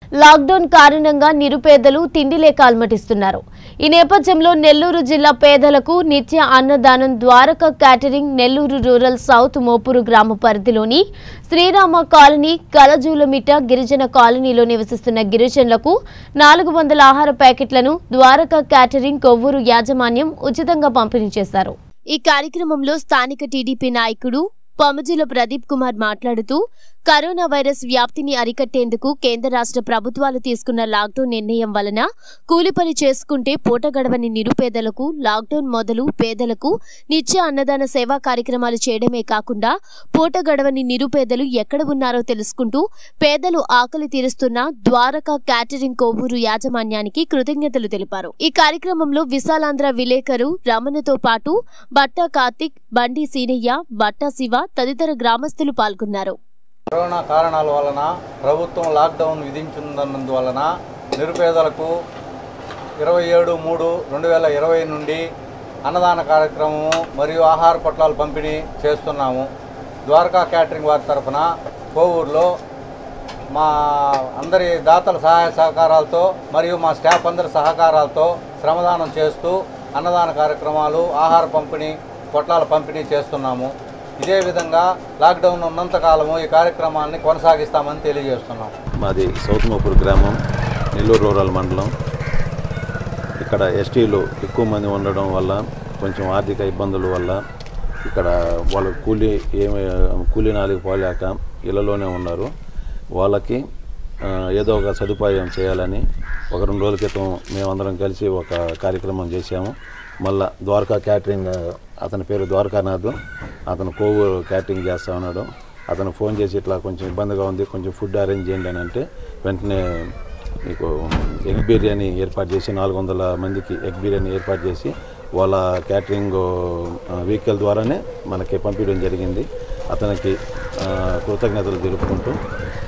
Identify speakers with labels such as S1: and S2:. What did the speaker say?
S1: lockdown కారణంగా నిరుపేదలు తిండి లేక అల్మటిస్తున్నారు ఈ నేపథ్యంలో నెల్లూరు జిల్లా పేదలకు నిత్య అన్నదానం Dwaraka catering Nellore rural south Mopuru గ్రామ పరిధిలోని శ్రీరామ కాలనీ కలజూలమిట గిరిజన కాలనీలో నివసిస్తున్న గిరిజనులకు నాలుగు వందల ఆహార ప్యాకెట్లను ద్వారక క్యాటరింగ్ కొవ్వూరు యాజమాన్యం ఉచితంగా పంపిణీ చేశారు ఈ కార్యక్రమంలో స్థానిక టీడీపీ నాయకుడు పముజుల ప్రదీప్ కుమార్ మాట్లాడుతూ కరోనా వైరస్ వ్యాప్తిని అరికట్టేందుకు కేంద్ర రాష్ట్ర ప్రభుత్వాలు తీసుకున్న లాక్డౌన్ నిర్ణయం వలన కూలి పని చేసుకుంటే పూట గడవని నిరుపేదలకు లాక్డౌన్ మొదలు పేదలకు నిత్య అన్నదాన సేవా కార్యక్రమాలు చేయడమే కాకుండా పూట గడవని నిరుపేదలు ఎక్కడ ఉన్నారో తెలుసుకుంటూ పేదలు ఆకలి తీరుస్తున్న ద్వారకా క్యాటరింగ్ కోవూరు యాజమాన్యానికి కృతజ్ఞతలు తెలిపారు ఈ కార్యక్రమంలో విశాలాంధ్ర విలేకరు రమణతో పాటు బట్ట కార్తిక్ బండి సీనయ్య బట్ట శివ తదితర గ్రామస్తులు పాల్గొన్నారు
S2: కరోనా కారణాల వలన ప్రభుత్వం లాక్డౌన్ విధించినందువలన నిరుపేదలకు ఇరవై ఏడు మూడు రెండు వేల ఇరవై నుండి అన్నదాన కార్యక్రమము మరియు ఆహార పొట్లాలు పంపిణీ చేస్తున్నాము ద్వారకా క్యాటరింగ్ వారి తరఫున కోవూరులో మా అందరి దాతల సహాయ సహకారాలతో మరియు మా స్టాఫ్ అందరి సహకారాలతో శ్రమదానం చేస్తూ అన్నదాన కార్యక్రమాలు ఆహార పంపిణీ పొట్లాల పంపిణీ చేస్తున్నాము ఇదే విధంగా లాక్డౌన్ ఉన్నంత కాలము ఈ కార్యక్రమాన్ని కొనసాగిస్తామని తెలియజేస్తున్నాం
S3: మాది సౌత్ మోపూర్ గ్రామం నెల్లూరు రూరల్ మండలం ఇక్కడ ఎస్టీలు ఎక్కువ మంది ఉండడం వల్ల కొంచెం ఆర్థిక ఇబ్బందుల వల్ల ఇక్కడ వాళ్ళు కూలీ ఏమి కూలీ నాలికి పోలేక ఇళ్ళలోనే ఉన్నారు వాళ్ళకి ఆ, ఏదో ఒక సదుపాయం చేయాలని ఒక రెండు రోజుల క్రితం మేమందరం కలిసి ఒక కార్యక్రమం చేశాము మళ్ళా ద్వారకా క్యాటరింగ్ అతని పేరు ద్వారకానాథ్ అతను కోవు క్యాటరింగ్ చేస్తా ఉన్నాడు అతను ఫోన్ చేసి ఇట్లా కొంచెం ఇబ్బందిగా ఉంది కొంచెం ఫుడ్ అరేంజ్ చేయండి అని అంటే వెంటనే మీకు ఎగ్ బిర్యానీ ఏర్పాటు చేసి నాలుగు వందల మందికి ఎగ్ బిర్యానీ ఏర్పాటు చేసి వాళ్ళ క్యాటరింగ్ వెహికల్ ద్వారానే మనకి పంపించడం జరిగింది అతనికి ఆ, కృతజ్ఞతలు తెలుపుకుంటూ